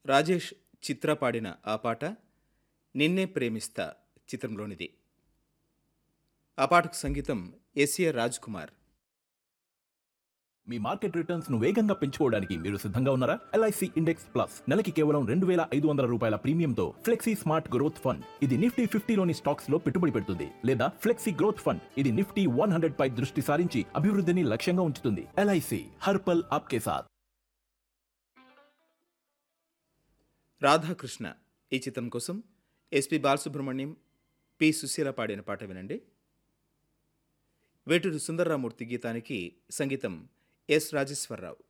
రాజేష్ చిత్ర పాడిన ఆ పాట నిన్నే ప్రేమిస్తా చిత్రంలోనిది ఆ పాటకు సంగీతం ఎస్ఏ రాజ్ కుమార్ మీ మార్కెట్ రిటర్న్స్ ను వేగంగా పెంచుకోవడానికి మీరు సిద్ధంగా ఉన్నారా ఎల్ఐసి ఇండెక్స్ ప్లస్ నెలకి కేవలం రెండు వేల ఐదు వందల రూపాయల ప్రీమియంతో ఫ్లెక్సీ స్మార్ట్ గ్రోత్ ఫండ్ ఇది నిఫ్టీ ఫిఫ్టీలోని స్టాక్స్ లో పెట్టుబడి పెడుతుంది లేదా ఫ్లెక్సీ గ్రోత్ ఫండ్ ఇది నిఫ్టీ వన్ హండ్రెడ్ పై దృష్టి సారించి అభివృద్ధిని లక్ష్యంగా ఉంచుతుంది ఎల్ఐసి హర్పల్ ఆప్కే సాత్ రాధాకృష్ణ ఈ చిత్రం కోసం ఎస్పి బాలసుబ్రహ్మణ్యం పి సుశీల పాడిన పాట వినండి వేటూరి సుందర్రామూర్తి గీతానికి సంగీతం ఎస్ రాజేశ్వరరావు